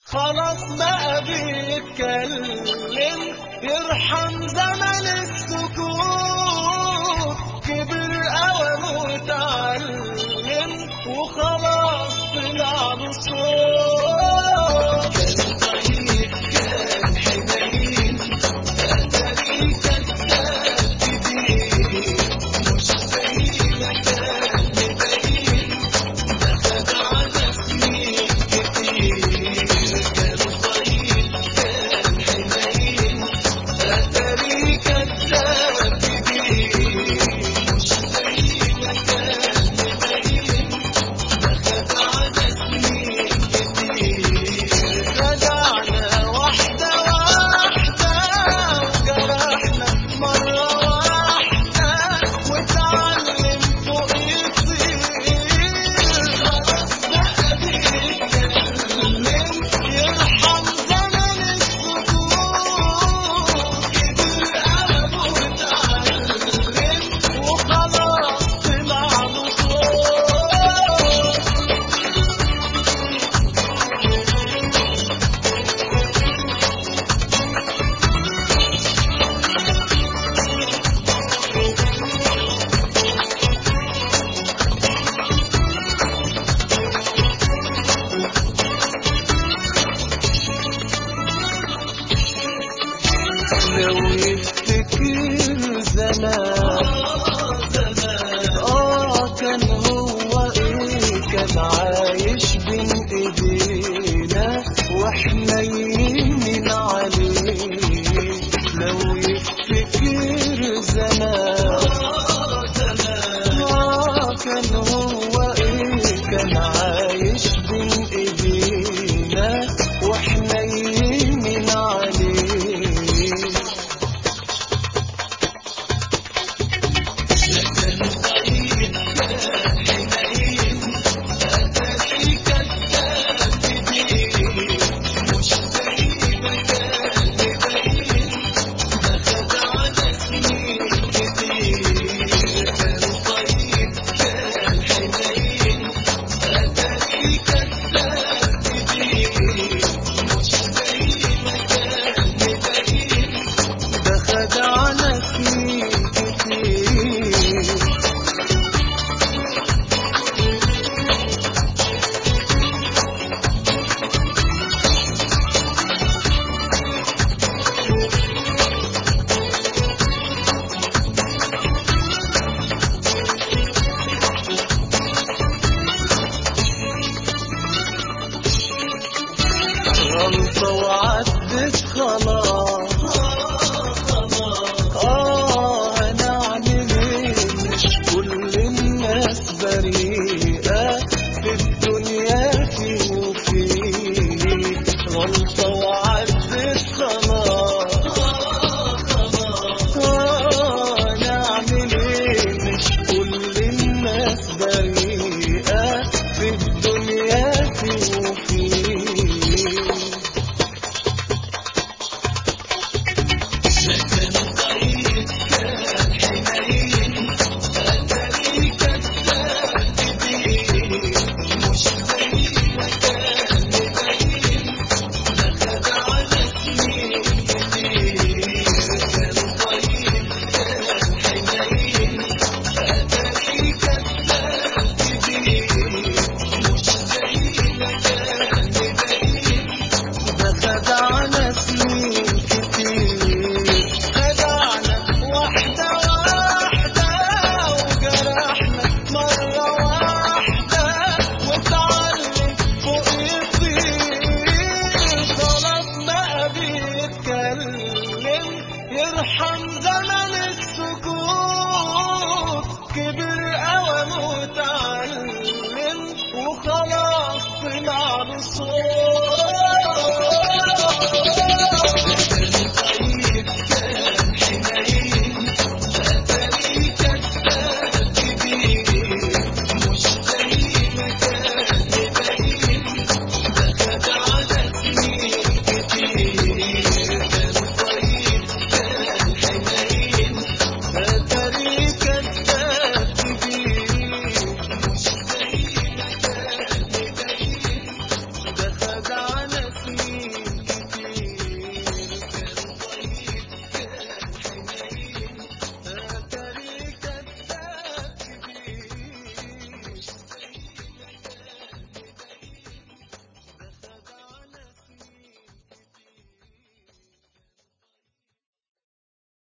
خلاص بقى بيتكلم يرحم زمن السكوت كبر قوي وتعلم وخلاص طلع له صوت كان طيب كان حنين أتاري كذاب كبير مش زي ما كان مبين ده خد على سنين كتير كان طيب كان حنين أتاري كذاب كبير مش زي ما كان مبين ده خد على سنين كتير رجعنا واحدة واحدة وجرحنا مرة واحدة واتعلم فوق يطير خلاص بقى بيتكلم يرحم زمن السكوت كبر قلبه واتعلم وخلاص طلع له صوت لو يفتكر زمان اه كان هو ايه كان عايش بين ايدينا واحنا يمين عليه لو يفتكر زمان اه كان هو ايه كان عايش بين ايدينا واحنا يمين عليه ده خد على سنين كتير غلطة